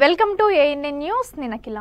Welcome to ANN news నేను అఖిల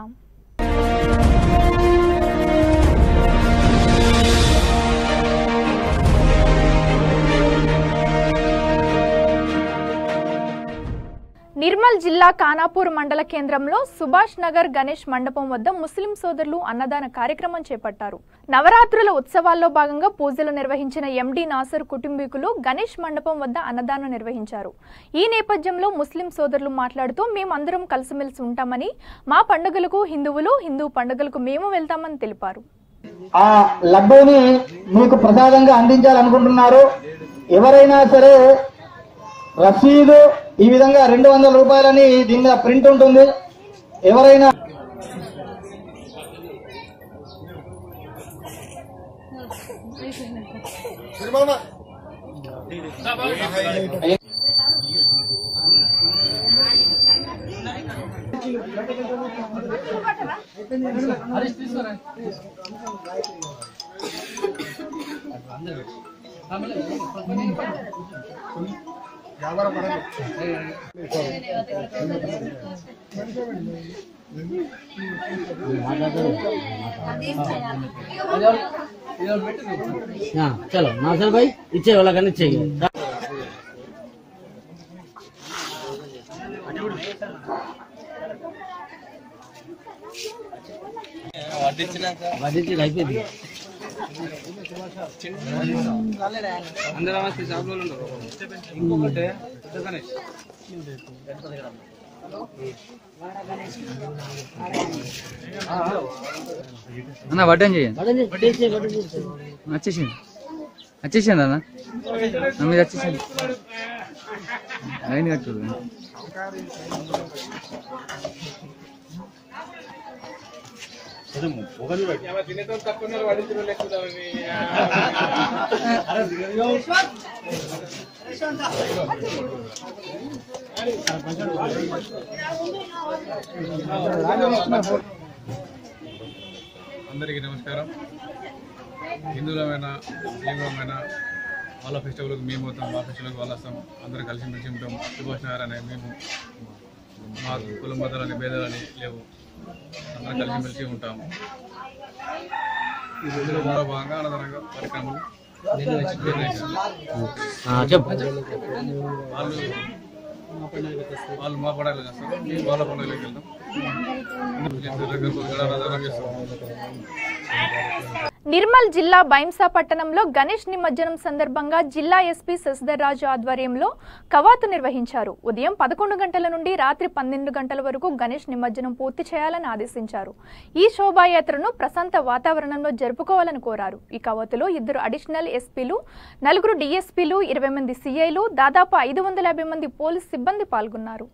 నిర్మల్ జిల్లా ఖానాపూర్ మండల కేంద్రంలో సుభాష్ నగర్ గణేష్ మండపం వద్ద ముస్లిం సోదరులు అన్నదాన కార్యక్రమం చేపట్టారు నవరాత్రుల ఉత్సవాల్లో భాగంగా పూజలు నిర్వహించిన ఎండి నాసర్ కుటుంబీకులు గణేష్ మండపం వద్ద అన్నదానం నిర్వహించారు ఈ నేపథ్యంలో ముస్లిం సోదరులు మాట్లాడుతూ మేమందరం కలిసిమెలిసి ఉంటామని మా పండుగలకు హిందువులు హిందూ పండుగలకు మేము వెళ్తామని తెలిపారు ఆ లడ్డూని మీకు ప్రసాదంగా అందించాలనుకుంటున్నారు ఎవరైనా సరే రసీదు ఈ విధంగా రెండు వందల రూపాయలని దీని మీద ప్రింట్ ఉంటుంది ఎవరైనా हाँ चलो नासर भाई इच्छे वाला करना चाहिए వడ్డించి అయిపోయింది అన్న వడ్డం చేయండి వడ్డించి వడ్డించి వడ్డించి వచ్చేసింది వచ్చేసింది అన్న నా మీద వచ్చేసింది లైన్ కట్టు అందరికీ నమస్కారం హిందువులమైన ముస్లింలమైన వాళ్ళ ఫెస్టివల్కి మేము అవుతాం మా ఫెస్టివల్కి వాళ్ళు వస్తాం అందరం కలిసి మెలిసి ఉంటాం సుభాష్ నగర్ అనే మేము మా కులం మతాలని భేదాలని లేవు అందరం కలిసి మెలిసి ఉంటాము ఇందులో మరో భాగంగా అన్నదరంగా కార్యక్రమాలు నిర్వహించాం. చెప్పు వాళ్ళు వాళ్ళు మా పండుగలకు వస్తారు మేము వాళ్ళ పండుగలకు వెళ్తాం దగ్గర కొద్దిగా చేస్తాం నిర్మల్ జిల్లా బైంసా పట్టణంలో గణేష్ నిమజ్జనం సందర్భంగా జిల్లా ఎస్పీ శశిధర్ రాజు ఆధ్వర్యంలో కవాతు నిర్వహించారు ఉదయం పదకొండు గంటల నుండి రాత్రి పన్నెండు గంటల వరకు గణేష్ నిమజ్జనం పూర్తి చేయాలని ఆదేశించారు ఈ శోభాయాత్రను ప్రశాంత వాతావరణంలో జరుపుకోవాలని కోరారు ఈ కవాతులో ఇద్దరు అడిషనల్ ఎస్పీలు నలుగురు డీఎస్పీలు ఇరవై మంది సీఐలు దాదాపు ఐదు వందల యాభై మంది పోలీస్ సిబ్బంది పాల్గొన్నారు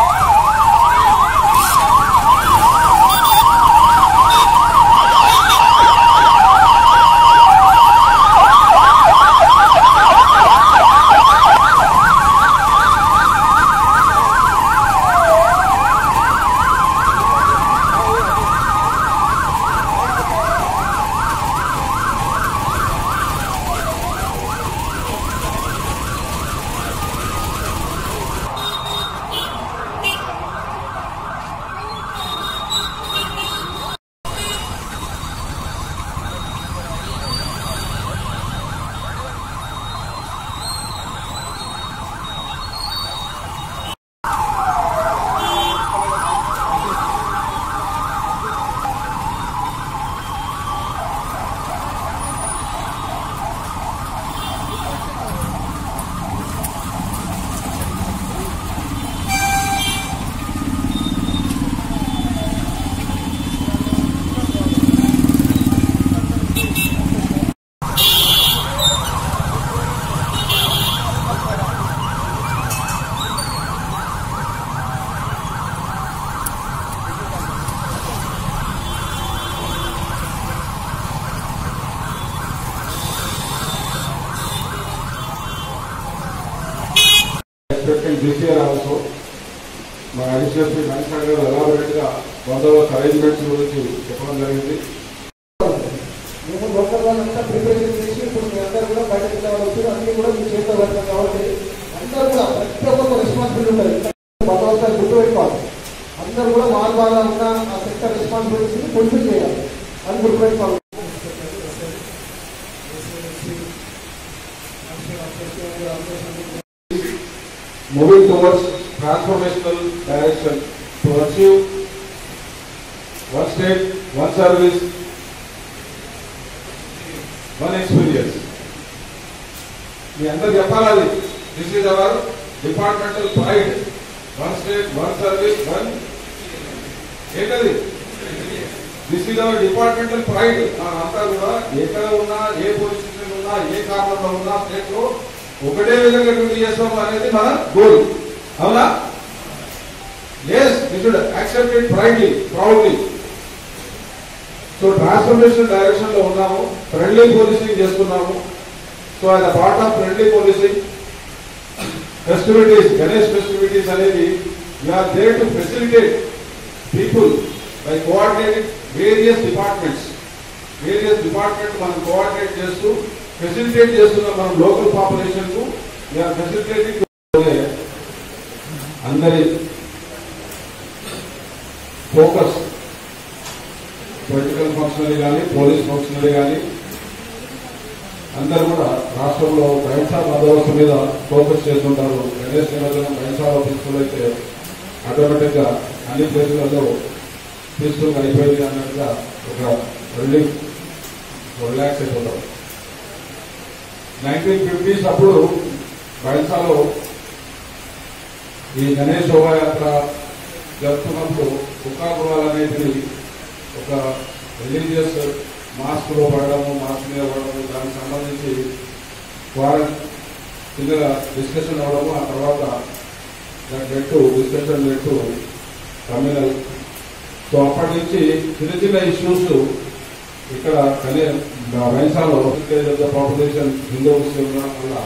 expecting this year also. మా అడిషనల్ శ్రీ వెంకట గారు ఎలాబొరేట్ గా బందోబస్తు అరేంజ్మెంట్స్ గురించి చెప్పడం జరిగింది మేము లోకల్ వాళ్ళంతా ప్రిపరేషన్ చేసి ఇప్పుడు మీ అందరూ కూడా బయటకు వెళ్ళవచ్చు అన్ని కూడా మీ చేతిలో పెడతాం కాబట్టి అందరూ కూడా ప్రతి ఒక్కరికి రెస్పాన్సిబిలిటీ ఉంటుంది బందోబస్తు గుర్తుపెట్టుకోవాలి అందరూ కూడా వారి వాళ్ళ ఉన్న ఆ సెక్టర్ రెస్పాన్సిబిలిటీని ఫుల్ఫిల్ చేయాలి అని గుర్తుపెట్టుకోవాలి moving towards transformational direction to achieve one state, one service, one experience. మీ అందరు చెప్పాలి this is our departmental pride one state one service one ఏంటది this is our departmental pride అంతా కూడా ఎక్కడ ఉన్నా ఏ పొజిషన్ ఉన్నా ఏ కారణంలో ఉన్నా స్టేట్ లో ఒకటే విధంగా డ్యూటీ చేస్తాం అనేది మన గోల్ అవునా yes we should accept it pridely proudly so transformation direction లో ఉన్నాము ఫ్రెండ్లీ పోలీసింగ్ చేస్తున్నాము సో ఆయన part of friendly policing festivities Ganesh festivities అనేది are there to facilitate people by coordinating various departments various department మనం coordinate చేస్తూ facilitate చేస్తున్న మనం local population కు వీఆర్ ఫెసిలిటేటింగ్ అందరి ఫోకస్ పొలిటికల్ ఫంక్షనరీ కానీ పోలీస్ ఫంక్షనరీ కానీ అందరూ కూడా రాష్ట్రంలో బహింసా బందోబస్తు మీద ఫోకస్ చేస్తుంటారు గణేష్ నిమజ్జనం బహింసా ఆఫీసులో అయితే ఆటోమేటిక్ గా అన్ని ప్లేసులలో పీస్ఫుల్ అయిపోయింది అన్నట్టుగా ఒక రిలీఫ్ రిలాక్స్ అయిపోతారు నైన్టీన్ ఫిఫ్టీస్ అప్పుడు బహింసాలో ఈ గణేష్ శోభాయాత్ర జరుపుతున్నప్పుడు కుక్కా గృహాలు అనేటివి ఒక రిలీజియస్ మాస్క్ లో పడడము మాస్క్ మీద పడడము దానికి సంబంధించి ఫారెన్ చిన్నగా డిస్కషన్ అవ్వడము ఆ తర్వాత దాని పెట్టు డిస్కషన్ పెట్టు కమ్యూనల్ సో అప్పటి నుంచి చిన్న చిన్న ఇష్యూస్ ఇక్కడ కనే వైన్సాలో పాపులేషన్ హిందూ ముస్లిం ఉండడం వల్ల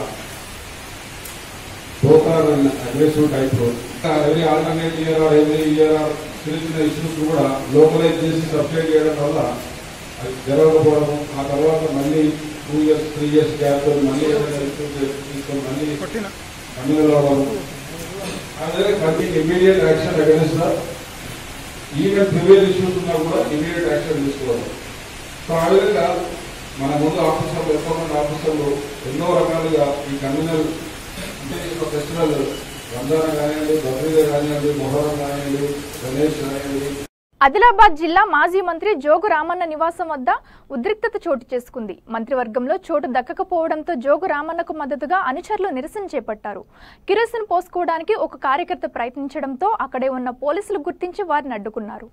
both are in aggressive type road. Every alternate year or every year or చిన్న చిన్న ఇష్యూస్ కూడా లోకలైజ్ చేసి సబ్స్టేట్ చేయడం వల్ల అది జరగకపోవడం ఆ తర్వాత మళ్ళీ two years three years gap మళ్ళీ ఏదైనా issues తీసుకొని మళ్ళీ కమ్యూనల్ అవ్వడం అదే continue immediate action against the even previous issues ఉన్నా కూడా ఇమీడియట్ యాక్షన్ తీసుకోవడం సో ఆ విధంగా మన ముందు ఆఫీసర్లు ఎంతో మంది ఆఫీసర్లు ఎన్నో రకాలుగా ఈ కమ్యూనల్ అంటే ఒక ఫెస్టివల్ రంజాన్ కానివ్వండి బక్రీద్ కానివ్వండి మొహరం కానివ్వండి గణేష్ కానివ్వండి ఆదిలాబాద్ జిల్లా మాజీ మంత్రి జోగు రామన్న నివాసం వద్ద ఉద్రిక్తత చోటు చేసుకుంది మంత్రివర్గంలో చోటు దక్కకపోవడంతో జోగు రామన్నకు మద్దతుగా అనుచరులు నిరసన చేపట్టారు కిరోసిన్ పోసుకోవడానికి ఒక కార్యకర్త ప్రయత్నించడంతో అక్కడే ఉన్న పోలీసులు గుర్తించి వారిని అడ్డుకున్నారు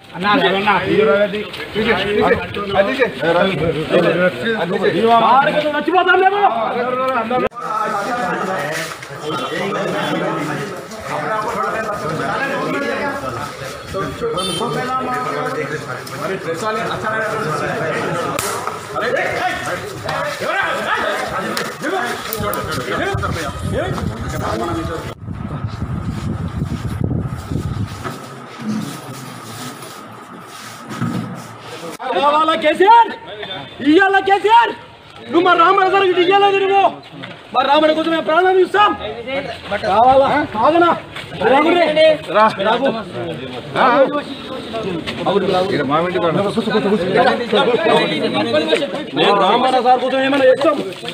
కావాలా కేసీఆర్ ఇయ్యాల కేసీఆర్ నువ్వు మా రామణ గారికి ఇయ్యాలేదు నువ్వు మా రామణ కోసం మేము ప్రాణం ఇస్తాం కావాలా కాదనా రాగురే. రాగు. నేను రామణ సార్ కోసం ఏమైనా చేస్తాం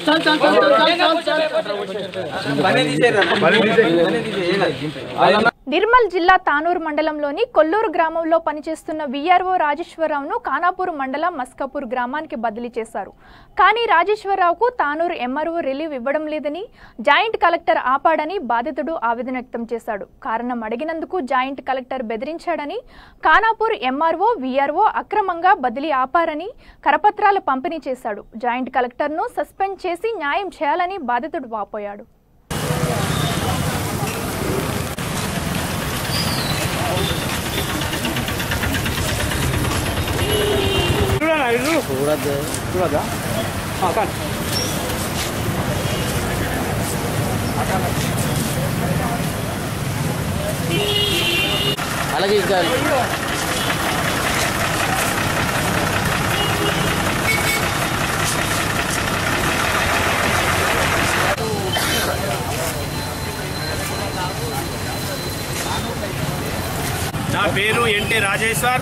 నిర్మల్ జిల్లా తానూరు మండలంలోని కొల్లూరు గ్రామంలో పనిచేస్తున్న వీఆర్ఓ రాజేశ్వరరావును ఖానాపూర్ మండలం మస్కాపూర్ గ్రామానికి బదిలీ చేశారు కానీ రాజేశ్వరరావుకు తానూరు ఎంఆర్ఓ రిలీవ్ ఇవ్వడం లేదని జాయింట్ కలెక్టర్ ఆపాడని బాధితుడు ఆవేదన వ్యక్తం చేశాడు కారణం అడిగినందుకు జాయింట్ కలెక్టర్ బెదిరించాడని ఖానాపూర్ ఎంఆర్ఓ వీఆర్ఓ అక్రమంగా బదిలీ ఆపారని కరపత్రాలు పంపిణీ చేశాడు జాయింట్ కలెక్టర్ను సస్పెండ్ చేసి న్యాయం చేయాలని బాధితుడు వాపోయాడు అలాగే ఇంకా నా పేరు ఎన్టీ రాజేశ్వర్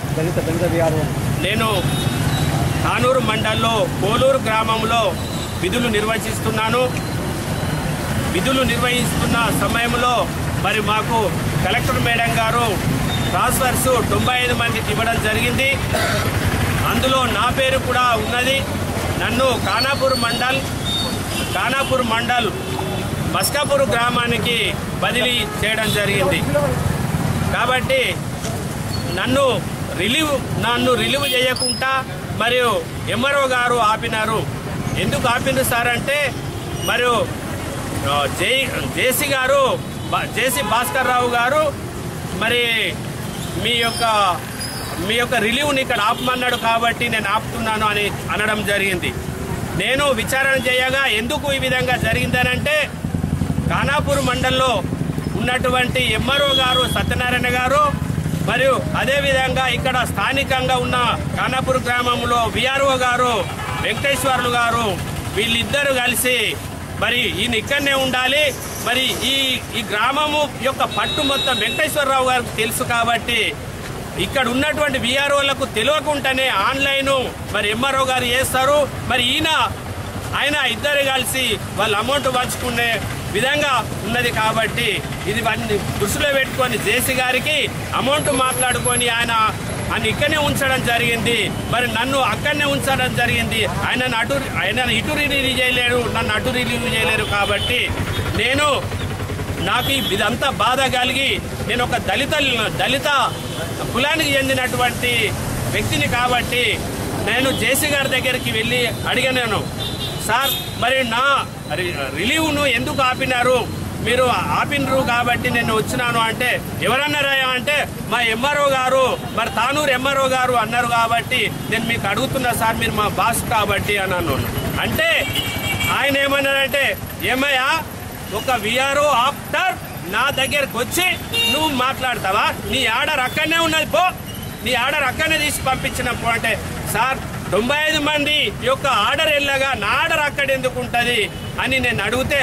నేను కానూరు మండల్లో కోలూరు గ్రామంలో విధులు నిర్వహిస్తున్నాను విధులు నిర్వహిస్తున్న సమయంలో మరి మాకు కలెక్టర్ మేడం గారు ట్రాన్స్ఫర్స్ తొంభై ఐదు మందికి ఇవ్వడం జరిగింది అందులో నా పేరు కూడా ఉన్నది నన్ను ఖానాపూర్ మండల్ ఖానాపూర్ మండల్ మస్కాపూర్ గ్రామానికి బదిలీ చేయడం జరిగింది కాబట్టి నన్ను రిలీవ్ నన్ను రిలీవ్ చేయకుండా మరియు ఎంఆర్ఓ గారు ఆపినారు ఎందుకు ఆపినారు సార్ అంటే మరియు ఆ, జే జేసీ గారు బా- జేసీ భాస్కర్ రావు గారు మరి మీ యొక్క మీ యొక్క రిలీవ్ని ఇక్కడ ఆపమన్నాడు కాబట్టి నేను ఆపుతున్నాను అని అనడం జరిగింది నేను విచారణ చేయగా ఎందుకు ఈ విధంగా జరిగిందనంటే ఖానాపూర్ మండల్లో ఉన్నటువంటి ఎంఆర్ఓ గారు సత్యనారాయణ గారు మరియు అదేవిధంగా ఇక్కడ స్థానికంగా ఉన్న ఖానాపూర్ గ్రామంలో విఆర్ఓ గారు వెంకటేశ్వర్లు గారు వీళ్ళిద్దరూ కలిసి మరి ఈయన ఇక్కడనే ఉండాలి మరి ఈ ఈ గ్రామము యొక్క పట్టు మొత్తం వెంకటేశ్వరరావు గారికి తెలుసు కాబట్టి ఇక్కడ ఉన్నటువంటి విఆర్ఓలకు తెలియకుండానే ఆన్లైన్ మరి ఎంఆర్ఓ గారు చేస్తారు మరి ఈయన ఆయన ఇద్దరు కలిసి వాళ్ళ అమౌంట్ పంచుకునే విధంగా ఉన్నది కాబట్టి ఇది వాటిని దృష్టిలో పెట్టుకొని జేసీ గారికి అమౌంట్ మాట్లాడుకొని ఆయన ఆయన ఇక్కడనే ఉంచడం జరిగింది మరి నన్ను అక్కడనే ఉంచడం జరిగింది ఆయన అటు ఆయన ఇటు రిలీవ్ చేయలేరు నన్ను అటు రిలీవ్ చేయలేరు కాబట్టి నేను నాకు ఈ ఇదంతా బాధ కలిగి నేను ఒక దళిత దళిత కులానికి చెందినటువంటి వ్యక్తిని కాబట్టి నేను జేసీ గారి దగ్గరికి వెళ్ళి అడిగాను సార్ మరి నా రి- రిలీవ్ను ఎందుకు ఆపినారు మీరు ఆపినరు కాబట్టి నేను వచ్చినాను అంటే ఎవరన్నారా అంటే మా ఎంఆర్ఓ గారు మరి తానూరు ఎంఆర్ఓ గారు అన్నారు కాబట్టి నేను మీకు అడుగుతున్నా సార్ మీరు మా బాస్ కాబట్టి అని అన్నాను అంటే ఆయన ఏమన్నారంటే ఏమయ్యా ఒక విఆర్ఓ ఆఫ్టర్ నా దగ్గరకు వచ్చి నువ్వు మాట్లాడతావా నీ ఆర్డర్ అక్కడనే ఉన్నది పో నీ ఆర్డర్ అక్కడనే తీసి పంపించినప్పుడు అంటే సార్ తొంభై ఐదు మంది యొక్క ఆర్డర్ వెళ్ళగా నా ఆర్డర్ అక్కడ ఎందుకు ఉంటుంది అని నేను అడిగితే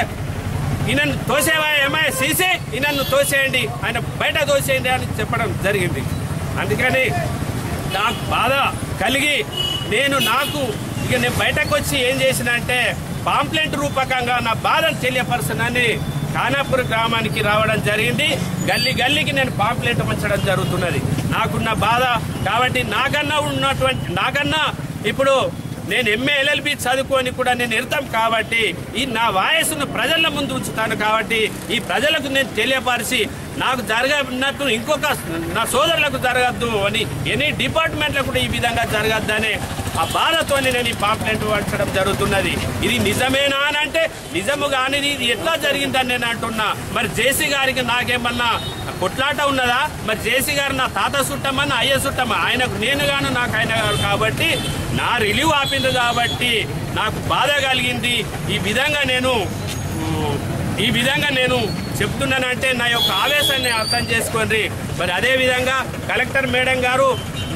ఈయనను తోసేవా ఏమై సీసీ ఈయనను తోసేయండి ఆయన బయట తోసేయండి అని చెప్పడం జరిగింది అందుకని నాకు బాధ కలిగి నేను నాకు ఇక నేను బయటకు వచ్చి ఏం చేసిన అంటే పాంప్లెంట్ రూపకంగా నా బాధను తెలియపరచనని ఖానాపూర్ గ్రామానికి రావడం జరిగింది గల్లీ గల్లీకి నేను పాంప్లెంట్ ఉంచడం జరుగుతున్నది నాకున్న బాధ కాబట్టి నాకన్నా ఉన్నటువంటి నాకన్నా ఇప్పుడు నేను ఎంఏ ఎల్ఎల్బి చదువుకొని కూడా నేను ఎడతాం కాబట్టి ఈ నా వాయస్సును ప్రజల ముందు ఉంచుతాను కాబట్టి ఈ ప్రజలకు నేను తెలియపరిచి నాకు జరగనట్టు ఇంకొక నా సోదరులకు జరగద్దు అని ఎనీ డిపార్ట్మెంట్లకు కూడా ఈ విధంగా జరగద్దని ఆ బాధతో నేను ఈ పాంప్లెంట్ వంచడం జరుగుతున్నది ఇది నిజమేనా అని అంటే నిజము కానిది ఇది ఎట్లా జరిగిందని నేను అంటున్నా మరి జేసీ గారికి నాకేమన్నా కొట్లాట ఉన్నదా మరి జేసీ గారు నా తాత సుట్టమా నా అయ్య సుట్టమా ఆయనకు నేను గాను నాకు ఆయన గారు కాబట్టి నా రిలీవ్ ఆపింది కాబట్టి నాకు బాధ కలిగింది ఈ విధంగా నేను ఉమ్, ఈ విధంగా నేను చెప్తున్నానంటే నా యొక్క ఆవేశాన్ని అర్థం చేసుకోండి మరి అదే విధంగా కలెక్టర్ మేడం గారు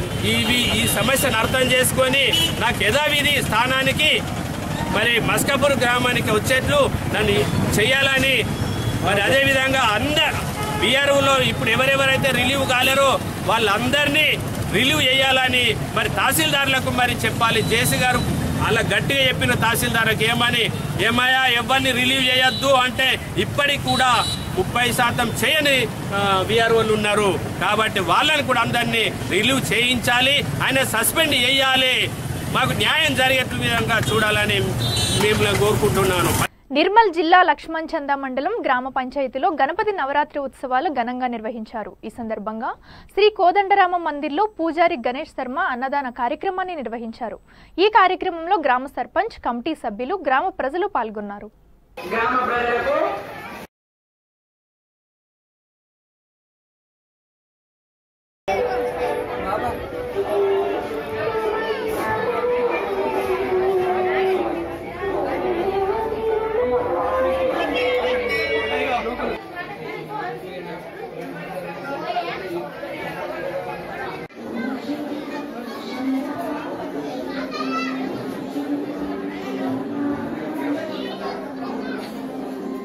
ఇవి ఈ సమస్యను అర్థం చేసుకొని నాకు యథావిధి స్థానానికి మరి మస్కాపూర్ గ్రామానికి వచ్చేట్లు నన్ను చెయ్యాలని మరి అదేవిధంగా అందరు బీఆర్ఓలో ఇప్పుడు ఎవరెవరైతే రిలీవ్ కాలేరో వాళ్ళందరినీ రిలీవ్ చేయాలని మరి తహసీల్దార్లకు మరి చెప్పాలి జేసీ గారు అలా గట్టిగా చెప్పిన తహసీల్దార్కి ఏమని ఏమయ్యా ఎవరిని రిలీవ్ చేయొద్దు అంటే ఇప్పటికి కూడా ముప్పై శాతం చేయని విఆర్ఓలు ఉన్నారు కాబట్టి వాళ్ళని కూడా అందరినీ రిలీవ్ చేయించాలి ఆయన సస్పెండ్ చేయాలి మాకు న్యాయం జరిగేట్టు విధంగా చూడాలని మేము కోరుకుంటున్నాను నిర్మల్ జిల్లా లక్ష్మణ్ చందా మండలం గ్రామ పంచాయతీలో గణపతి నవరాత్రి ఉత్సవాలు ఘనంగా నిర్వహించారు ఈ సందర్భంగా శ్రీ కోదండరామ మందిర్లో పూజారి గణేష్ శర్మ అన్నదాన కార్యక్రమాన్ని నిర్వహించారు ఈ కార్యక్రమంలో గ్రామ సర్పంచ్ కమిటీ సభ్యులు గ్రామ ప్రజలు పాల్గొన్నారు గ్రామ ప్రజలకు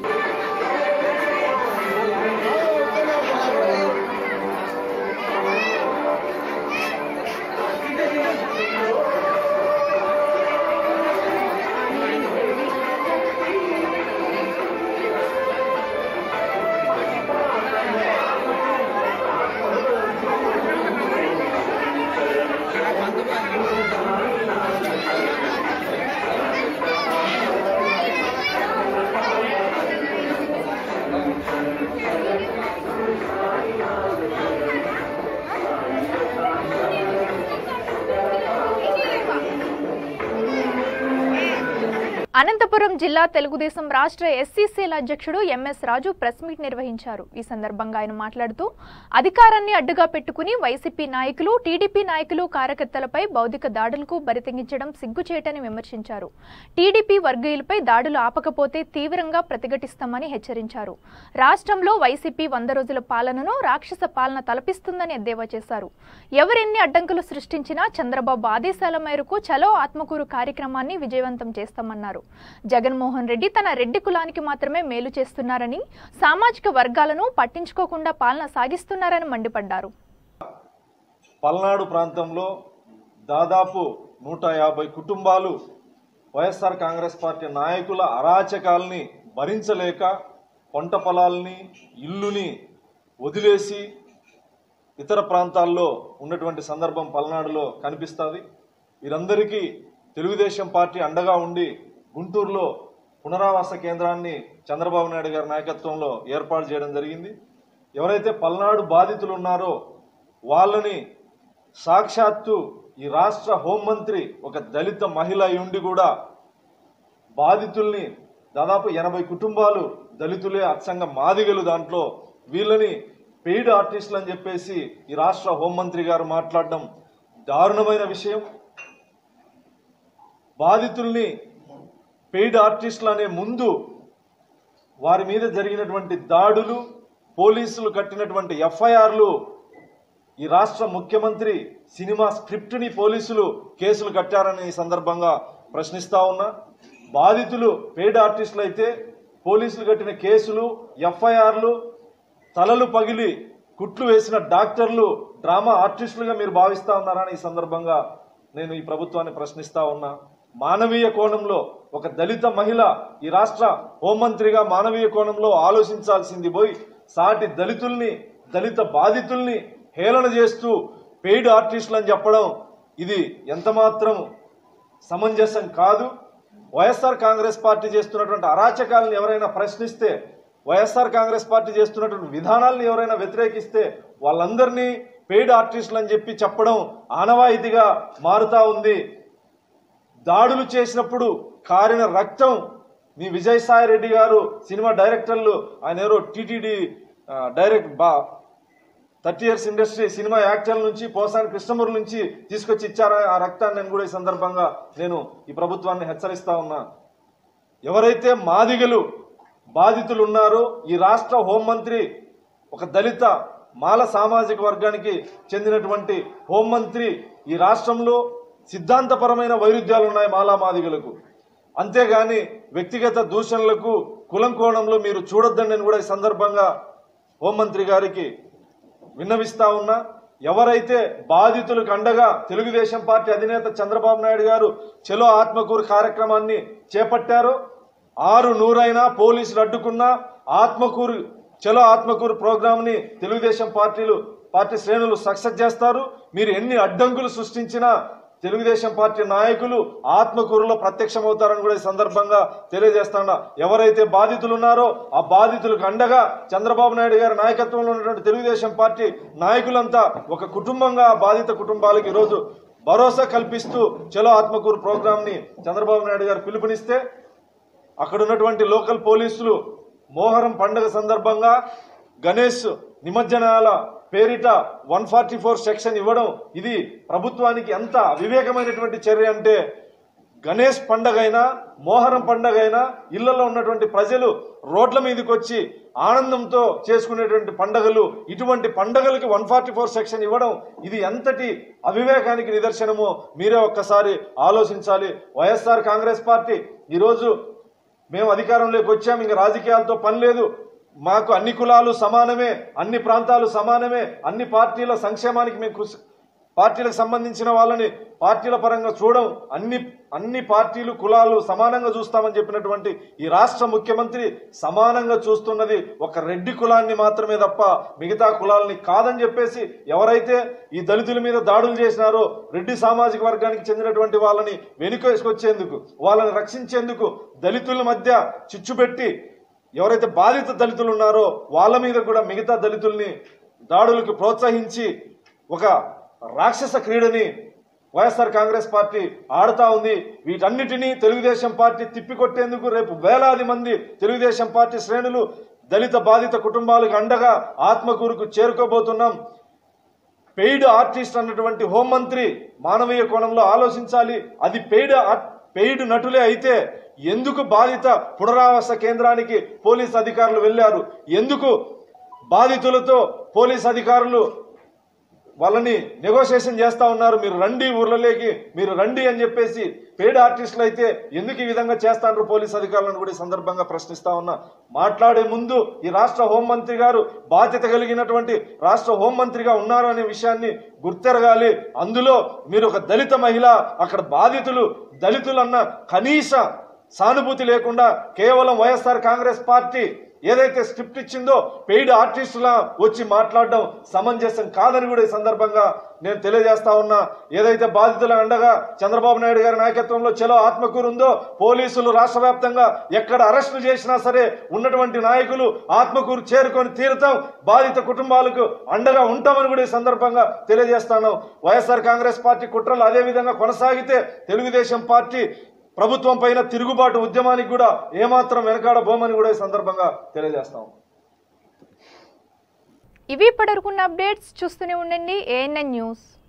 ¡Vamos! అనంతపురం జిల్లా తెలుగుదేశం రాష్ట్ర ఎస్సీసీల అధ్యక్షుడు ఎంఎస్ రాజు ప్రెస్ మీట్ నిర్వహించారు ఈ సందర్భంగా ఆయన మాట్లాడుతూ అధికారాన్ని అడ్డుగా పెట్టుకుని వైసీపీ నాయకులు టీడీపీ నాయకులు కార్యకర్తలపై బౌద్ధిక దాడులకు బరితెగించడం సిగ్గుచేటని విమర్శించారు టీడీపీ వర్గీయులపై దాడులు ఆపకపోతే తీవ్రంగా ప్రతిఘటిస్తామని హెచ్చరించారు రాష్ట్రంలో వైసీపీ వంద రోజుల పాలనను రాక్షస పాలన తలపిస్తుందని ఎద్దేవా చేశారు ఎవరెన్ని అడ్డంకులు సృష్టించినా చంద్రబాబు ఆదేశాల మేరకు చలో ఆత్మకూరు కార్యక్రమాన్ని విజయవంతం చేస్తామన్నారు జగన్మోహన్ రెడ్డి తన రెడ్డి కులానికి మాత్రమే మేలు చేస్తున్నారని సామాజిక వర్గాలను పట్టించుకోకుండా పాలన సాగిస్తున్నారని మండిపడ్డారు పల్నాడు ప్రాంతంలో దాదాపు నూట యాభై కుటుంబాలు వైఎస్ఆర్ కాంగ్రెస్ పార్టీ నాయకుల అరాచకాల్ని భరించలేక పంట పొలాల్ని ఇల్లుని వదిలేసి ఇతర ప్రాంతాల్లో ఉన్నటువంటి సందర్భం పల్నాడులో కనిపిస్తుంది వీరందరికీ తెలుగుదేశం పార్టీ అండగా ఉండి గుంటూరులో పునరావాస కేంద్రాన్ని చంద్రబాబు నాయుడు గారి నాయకత్వంలో ఏర్పాటు చేయడం జరిగింది ఎవరైతే పల్నాడు బాధితులు ఉన్నారో వాళ్ళని సాక్షాత్తు ఈ రాష్ట్ర హోంమంత్రి ఒక దళిత మహిళ అయి ఉండి కూడా బాధితుల్ని దాదాపు ఎనభై కుటుంబాలు దళితులే అచ్చంగా మాదిగలు దాంట్లో వీళ్ళని పెయిడ్ ఆర్టిస్టులు అని చెప్పేసి ఈ రాష్ట్ర హోంమంత్రి గారు మాట్లాడడం దారుణమైన విషయం బాధితుల్ని పెయిడ్ ఆర్టిస్టులు అనే ముందు వారి మీద జరిగినటువంటి దాడులు పోలీసులు కట్టినటువంటి ఎఫ్ఐఆర్లు ఈ రాష్ట్ర ముఖ్యమంత్రి సినిమా స్క్రిప్ట్ ని పోలీసులు కేసులు కట్టారని ఈ సందర్భంగా ప్రశ్నిస్తా ఉన్నా బాధితులు పెయిడ్ ఆర్టిస్టులు అయితే పోలీసులు కట్టిన కేసులు ఎఫ్ఐఆర్లు తలలు పగిలి కుట్లు వేసిన డాక్టర్లు డ్రామా ఆర్టిస్టులుగా మీరు భావిస్తా ఉన్నారని ఈ సందర్భంగా నేను ఈ ప్రభుత్వాన్ని ప్రశ్నిస్తా ఉన్నా మానవీయ కోణంలో ఒక దళిత మహిళ ఈ రాష్ట్ర హోంమంత్రిగా మానవీయ కోణంలో ఆలోచించాల్సింది పోయి సాటి దళితుల్ని దళిత బాధితుల్ని హేళన చేస్తూ పెయిడ్ ఆర్టిస్టులు అని చెప్పడం ఇది ఎంత మాత్రం సమంజసం కాదు వైఎస్ఆర్ కాంగ్రెస్ పార్టీ చేస్తున్నటువంటి అరాచకాలను ఎవరైనా ప్రశ్నిస్తే వైఎస్ఆర్ కాంగ్రెస్ పార్టీ చేస్తున్నటువంటి విధానాలను ఎవరైనా వ్యతిరేకిస్తే వాళ్ళందరినీ పెయిడ్ ఆర్టిస్టులు అని చెప్పి చెప్పడం ఆనవాయితీగా మారుతా ఉంది దాడులు చేసినప్పుడు కారిన రక్తం మీ విజయసాయి రెడ్డి గారు సినిమా డైరెక్టర్లు ఆయన ఎవరో టీటీడీ డైరెక్ట్ బా థర్టీ ఇయర్స్ ఇండస్ట్రీ సినిమా యాక్టర్ల నుంచి పోసాని కృష్ణమూర్తి నుంచి తీసుకొచ్చి ఇచ్చారా ఆ రక్తాన్ని నేను కూడా ఈ సందర్భంగా నేను ఈ ప్రభుత్వాన్ని హెచ్చరిస్తా ఉన్నా ఎవరైతే మాదిగలు బాధితులు ఉన్నారో ఈ రాష్ట్ర హోంమంత్రి ఒక దళిత మాల సామాజిక వర్గానికి చెందినటువంటి హోంమంత్రి ఈ రాష్ట్రంలో సిద్ధాంతపరమైన వైరుధ్యాలు ఉన్నాయి మాలా మాదిగలకు అంతేగాని వ్యక్తిగత దూషణలకు కులం కోణంలో మీరు చూడొద్దని నేను కూడా ఈ సందర్భంగా హోంమంత్రి గారికి విన్నవిస్తా ఉన్నా ఎవరైతే బాధితులకు అండగా తెలుగుదేశం పార్టీ అధినేత చంద్రబాబు నాయుడు గారు చెలో ఆత్మకూరు కార్యక్రమాన్ని చేపట్టారో ఆరు నూరైనా పోలీసులు అడ్డుకున్నా ఆత్మకూరు చలో ఆత్మకూరు ప్రోగ్రామ్ ని తెలుగుదేశం పార్టీలు పార్టీ శ్రేణులు సక్సెస్ చేస్తారు మీరు ఎన్ని అడ్డంకులు సృష్టించినా తెలుగుదేశం పార్టీ నాయకులు ఆత్మకూరులో ప్రత్యక్షమవుతారని కూడా ఈ సందర్భంగా తెలియజేస్తాను ఎవరైతే బాధితులు ఉన్నారో ఆ బాధితులకు అండగా చంద్రబాబు నాయుడు గారి నాయకత్వంలో ఉన్నటువంటి తెలుగుదేశం పార్టీ నాయకులంతా ఒక కుటుంబంగా ఆ బాధిత కుటుంబాలకు ఈరోజు భరోసా కల్పిస్తూ చలో ఆత్మకూరు ప్రోగ్రామ్ ని చంద్రబాబు నాయుడు గారు పిలుపునిస్తే అక్కడ ఉన్నటువంటి లోకల్ పోలీసులు మోహరం పండుగ సందర్భంగా గణేష్ నిమజ్జనాల పేరిట వన్ ఫార్టీ ఫోర్ సెక్షన్ ఇవ్వడం ఇది ప్రభుత్వానికి ఎంత అవివేకమైనటువంటి చర్య అంటే గణేష్ పండగైనా మోహరం పండగైనా ఇళ్లలో ఉన్నటువంటి ప్రజలు రోడ్ల మీదకి వచ్చి ఆనందంతో చేసుకునేటువంటి పండగలు ఇటువంటి పండగలకి వన్ ఫార్టీ ఫోర్ సెక్షన్ ఇవ్వడం ఇది ఎంతటి అవివేకానికి నిదర్శనమో మీరే ఒక్కసారి ఆలోచించాలి వైఎస్ఆర్ కాంగ్రెస్ పార్టీ ఈరోజు మేము అధికారంలోకి వచ్చాం ఇంకా రాజకీయాలతో పని లేదు మాకు అన్ని కులాలు సమానమే అన్ని ప్రాంతాలు సమానమే అన్ని పార్టీల సంక్షేమానికి మేము కృషి పార్టీలకు సంబంధించిన వాళ్ళని పార్టీల పరంగా చూడం అన్ని అన్ని పార్టీలు కులాలు సమానంగా చూస్తామని చెప్పినటువంటి ఈ రాష్ట్ర ముఖ్యమంత్రి సమానంగా చూస్తున్నది ఒక రెడ్డి కులాన్ని మాత్రమే తప్ప మిగతా కులాలని కాదని చెప్పేసి ఎవరైతే ఈ దళితుల మీద దాడులు చేసినారో రెడ్డి సామాజిక వర్గానికి చెందినటువంటి వాళ్ళని వెనుకేసుకొచ్చేందుకు వాళ్ళని రక్షించేందుకు దళితుల మధ్య చిచ్చుపెట్టి ఎవరైతే బాధిత దళితులు ఉన్నారో వాళ్ళ మీద కూడా మిగతా దళితుల్ని దాడులకు ప్రోత్సహించి ఒక రాక్షస క్రీడని వైఎస్ఆర్ కాంగ్రెస్ పార్టీ ఆడుతా ఉంది వీటన్నిటినీ తెలుగుదేశం పార్టీ తిప్పికొట్టేందుకు రేపు వేలాది మంది తెలుగుదేశం పార్టీ శ్రేణులు దళిత బాధిత కుటుంబాలకు అండగా ఆత్మకూరుకు చేరుకోబోతున్నాం పెయిడ్ ఆర్టిస్ట్ అన్నటువంటి హోంమంత్రి మానవీయ కోణంలో ఆలోచించాలి అది పెయిడ్ ఆర్- పెయిడ్ నటులే అయితే ఎందుకు బాధిత పునరావాస కేంద్రానికి పోలీస్ అధికారులు వెళ్లారు ఎందుకు బాధితులతో పోలీస్ అధికారులు వాళ్ళని నెగోషియేషన్ చేస్తా ఉన్నారు మీరు రండి ఊర్లలోకి మీరు రండి అని చెప్పేసి పేడ్ ఆర్టిస్టులు అయితే ఎందుకు ఈ విధంగా చేస్తాండ్రు పోలీస్ అధికారులను కూడా ఈ సందర్భంగా ప్రశ్నిస్తా ఉన్నా మాట్లాడే ముందు ఈ రాష్ట్ర హోంమంత్రి గారు బాధ్యత కలిగినటువంటి రాష్ట్ర హోంమంత్రిగా ఉన్నారు అనే విషయాన్ని గుర్తెరగాలి అందులో మీరు ఒక దళిత మహిళ అక్కడ బాధితులు దళితులన్న కనీస సానుభూతి లేకుండా కేవలం వైఎస్ఆర్ కాంగ్రెస్ పార్టీ ఏదైతే స్క్రిప్ట్ ఇచ్చిందో పెయిడ్ ఆర్టిస్టులా వచ్చి మాట్లాడడం సమంజసం కాదని కూడా ఈ సందర్భంగా నేను తెలియజేస్తా ఉన్నా ఏదైతే బాధితుల అండగా చంద్రబాబు నాయుడు గారి నాయకత్వంలో చలో ఆత్మకూరు ఉందో పోలీసులు రాష్ట్ర వ్యాప్తంగా ఎక్కడ అరెస్టులు చేసినా సరే ఉన్నటువంటి నాయకులు ఆత్మకూరు చేరుకొని తీరుతాం బాధిత కుటుంబాలకు అండగా ఉంటామని కూడా ఈ సందర్భంగా తెలియజేస్తాను వైఎస్ఆర్ కాంగ్రెస్ పార్టీ కుట్రలు అదే విధంగా కొనసాగితే తెలుగుదేశం పార్టీ ప్రభుత్వం పైన తిరుగుబాటు ఉద్యమానికి కూడా ఏమాత్రం వెనకాడబోమని కూడా ఈ సందర్భంగా తెలియజేస్తాం ఇవి ఇప్పటివరకున్న అప్డేట్స్ చూస్తూనే ఉండండి ఏఎన్ఎన్ న్యూస్